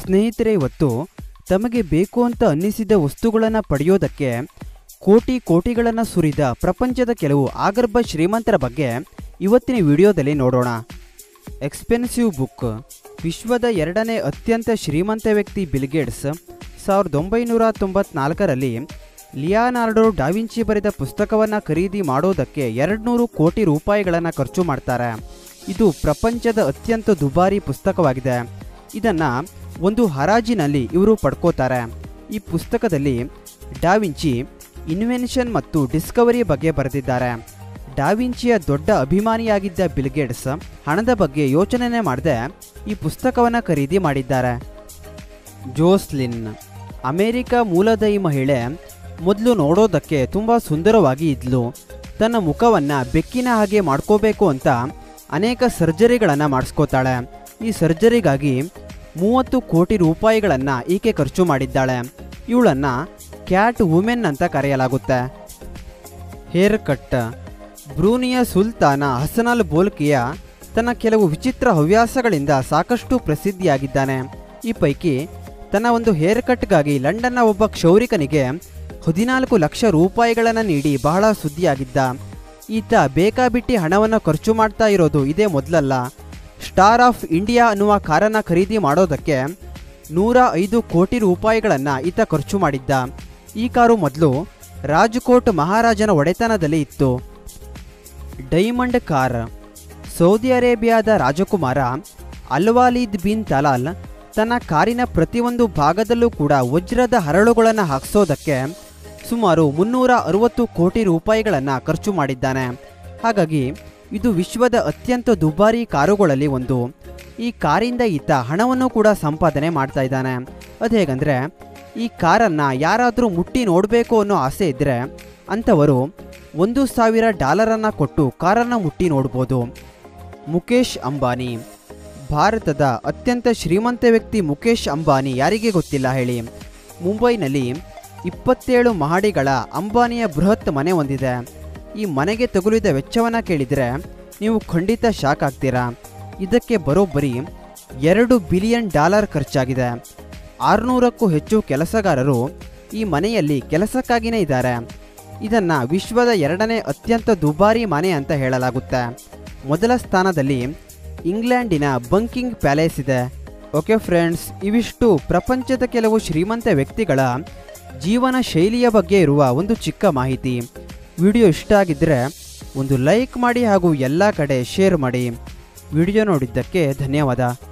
ಸ್ನೇಹಿತರೆ ಇವತ್ತು ತಮಗೆ ಬೇಕು ಅಂತ ಅನ್ನಿಸಿದ ವಸ್ತುಗಳನ್ನು ಪಡೆಯೋದಕ್ಕೆ ಕೋಟಿ ಕೋಟಿಗಳನ್ನು ಸುರಿದ ಪ್ರಪಂಚದ ಕೆಲವು ಆಗರ್ಭ ಶ್ರೀಮಂತರ ಬಗ್ಗೆ ಇವತ್ತಿನ ವಿಡಿಯೋದಲ್ಲಿ ನೋಡೋಣ ಎಕ್ಸ್ಪೆನ್ಸಿವ್ ಬುಕ್ ವಿಶ್ವದ ಎರಡನೇ ಅತ್ಯಂತ ಶ್ರೀಮಂತ ವ್ಯಕ್ತಿ ಬಿಲ್ಗೇಟ್ಸ್ ಸಾವಿರದ ಒಂಬೈನೂರ ತೊಂಬತ್ನಾಲ್ಕರಲ್ಲಿ ಲಿಯಾನಾರ್ಡೋ ಡಾವಿಂಚಿ ಬರೆದ ಪುಸ್ತಕವನ್ನು ಖರೀದಿ ಮಾಡೋದಕ್ಕೆ ಎರಡುನೂರು ಕೋಟಿ ರೂಪಾಯಿಗಳನ್ನು ಖರ್ಚು ಮಾಡ್ತಾರೆ ಇದು ಪ್ರಪಂಚದ ಅತ್ಯಂತ ದುಬಾರಿ ಪುಸ್ತಕವಾಗಿದೆ ಇದನ್ನು ಒಂದು ಹರಾಜಿನಲ್ಲಿ ಇವರು ಪಡ್ಕೋತಾರೆ ಈ ಪುಸ್ತಕದಲ್ಲಿ ಡಾವಿಂಚಿ ಇನ್ವೆನ್ಷನ್ ಮತ್ತು ಡಿಸ್ಕವರಿ ಬಗ್ಗೆ ಬರೆದಿದ್ದಾರೆ ಡಾವಿಂಚಿಯ ದೊಡ್ಡ ಅಭಿಮಾನಿಯಾಗಿದ್ದ ಬಿಲ್ಗೇಟ್ಸ್ ಹಣದ ಬಗ್ಗೆ ಯೋಚನೆ ಮಾಡದೆ ಈ ಪುಸ್ತಕವನ್ನು ಖರೀದಿ ಮಾಡಿದ್ದಾರೆ ಜೋಸ್ಲಿನ್ ಅಮೆರಿಕ ಮೂಲದ ಈ ಮಹಿಳೆ ಮೊದಲು ನೋಡೋದಕ್ಕೆ ತುಂಬ ಸುಂದರವಾಗಿ ಇದ್ಲು ತನ್ನ ಮುಖವನ್ನು ಬೆಕ್ಕಿನ ಹಾಗೆ ಮಾಡ್ಕೋಬೇಕು ಅಂತ ಅನೇಕ ಸರ್ಜರಿಗಳನ್ನು ಮಾಡಿಸ್ಕೋತಾಳೆ ಈ ಸರ್ಜರಿಗಾಗಿ ಮೂವತ್ತು ಕೋಟಿ ರೂಪಾಯಿಗಳನ್ನು ಈಕೆ ಖರ್ಚು ಮಾಡಿದ್ದಾಳೆ ಇವಳನ್ನು ಕ್ಯಾಟ್ ವುಮೆನ್ ಅಂತ ಕರೆಯಲಾಗುತ್ತೆ ಹೇರ್ ಕಟ್ ಬ್ರೂನಿಯ ಸುಲ್ತಾನ ಹಸನಲ್ ಬೋಲ್ಕಿಯ ತನ್ನ ಕೆಲವು ವಿಚಿತ್ರ ಹವ್ಯಾಸಗಳಿಂದ ಸಾಕಷ್ಟು ಪ್ರಸಿದ್ಧಿಯಾಗಿದ್ದಾನೆ ಈ ಪೈಕಿ ತನ್ನ ಒಂದು ಹೇರ್ ಕಟ್ಗಾಗಿ ಲಂಡನ್ನ ಒಬ್ಬ ಕ್ಷೌರಿಕನಿಗೆ ಹದಿನಾಲ್ಕು ಲಕ್ಷ ರೂಪಾಯಿಗಳನ್ನು ನೀಡಿ ಬಹಳ ಸುದ್ದಿಯಾಗಿದ್ದ ಈತ ಬೇಕಾಬಿಟ್ಟಿ ಹಣವನ್ನು ಖರ್ಚು ಮಾಡ್ತಾ ಇರೋದು ಇದೇ ಮೊದಲಲ್ಲ ಸ್ಟಾರ್ ಆಫ್ ಇಂಡಿಯಾ ಅನ್ನುವ ಕಾರನ್ನು ಖರೀದಿ ಮಾಡೋದಕ್ಕೆ ನೂರ ಐದು ಕೋಟಿ ರೂಪಾಯಿಗಳನ್ನು ಈತ ಖರ್ಚು ಮಾಡಿದ್ದ ಈ ಕಾರು ಮೊದಲು ರಾಜ್ಕೋಟ್ ಮಹಾರಾಜನ ಒಡೆತನದಲ್ಲಿ ಇತ್ತು ಡೈಮಂಡ್ ಕಾರ್ ಸೌದಿ ಅರೇಬಿಯಾದ ರಾಜಕುಮಾರ ಅಲ್ವಾಲಿದ್ ಬಿನ್ ತಲಾಲ್ ತನ್ನ ಕಾರಿನ ಪ್ರತಿಯೊಂದು ಭಾಗದಲ್ಲೂ ಕೂಡ ವಜ್ರದ ಹರಳುಗಳನ್ನು ಹಾಕ್ಸೋದಕ್ಕೆ ಸುಮಾರು ಮುನ್ನೂರ ಅರವತ್ತು ಕೋಟಿ ರೂಪಾಯಿಗಳನ್ನು ಖರ್ಚು ಮಾಡಿದ್ದಾನೆ ಹಾಗಾಗಿ ಇದು ವಿಶ್ವದ ಅತ್ಯಂತ ದುಬಾರಿ ಕಾರುಗಳಲ್ಲಿ ಒಂದು ಈ ಕಾರಿಂದ ಈತ ಹಣವನ್ನು ಕೂಡ ಸಂಪಾದನೆ ಮಾಡ್ತಾ ಇದ್ದಾನೆ ಅದು ಹೇಗಂದರೆ ಈ ಕಾರನ್ನು ಯಾರಾದರೂ ಮುಟ್ಟಿ ನೋಡಬೇಕು ಅನ್ನೋ ಆಸೆ ಇದ್ದರೆ ಅಂಥವರು ಒಂದು ಸಾವಿರ ಡಾಲರನ್ನು ಕೊಟ್ಟು ಕಾರನ್ನು ಮುಟ್ಟಿ ನೋಡ್ಬೋದು ಮುಖೇಶ್ ಅಂಬಾನಿ ಭಾರತದ ಅತ್ಯಂತ ಶ್ರೀಮಂತ ವ್ಯಕ್ತಿ ಮುಖೇಶ್ ಅಂಬಾನಿ ಯಾರಿಗೆ ಗೊತ್ತಿಲ್ಲ ಹೇಳಿ ಮುಂಬೈನಲ್ಲಿ ಇಪ್ಪತ್ತೇಳು ಮಹಡಿಗಳ ಅಂಬಾನಿಯ ಬೃಹತ್ ಮನೆ ಹೊಂದಿದೆ ಈ ಮನೆಗೆ ತಗುಲಿದ ವೆಚ್ಚವನ್ನು ಕೇಳಿದರೆ ನೀವು ಖಂಡಿತ ಶಾಕ್ ಆಗ್ತೀರಾ ಇದಕ್ಕೆ ಬರೋಬ್ಬರಿ ಎರಡು ಬಿಲಿಯನ್ ಡಾಲರ್ ಖರ್ಚಾಗಿದೆ ಆರುನೂರಕ್ಕೂ ಹೆಚ್ಚು ಕೆಲಸಗಾರರು ಈ ಮನೆಯಲ್ಲಿ ಕೆಲಸಕ್ಕಾಗಿಯೇ ಇದ್ದಾರೆ ಇದನ್ನು ವಿಶ್ವದ ಎರಡನೇ ಅತ್ಯಂತ ದುಬಾರಿ ಮನೆ ಅಂತ ಹೇಳಲಾಗುತ್ತೆ ಮೊದಲ ಸ್ಥಾನದಲ್ಲಿ ಇಂಗ್ಲೆಂಡಿನ ಬಂಕಿಂಗ್ ಪ್ಯಾಲೇಸ್ ಇದೆ ಓಕೆ ಫ್ರೆಂಡ್ಸ್ ಇವಿಷ್ಟು ಪ್ರಪಂಚದ ಕೆಲವು ಶ್ರೀಮಂತ ವ್ಯಕ್ತಿಗಳ ಜೀವನ ಶೈಲಿಯ ಬಗ್ಗೆ ಇರುವ ಒಂದು ಚಿಕ್ಕ ಮಾಹಿತಿ ವಿಡಿಯೋ ಇಷ್ಟ ಆಗಿದ್ದರೆ ಒಂದು ಲೈಕ್ ಮಾಡಿ ಹಾಗೂ ಎಲ್ಲ ಕಡೆ ಶೇರ್ ಮಾಡಿ ವಿಡಿಯೋ ನೋಡಿದ್ದಕ್ಕೆ ಧನ್ಯವಾದ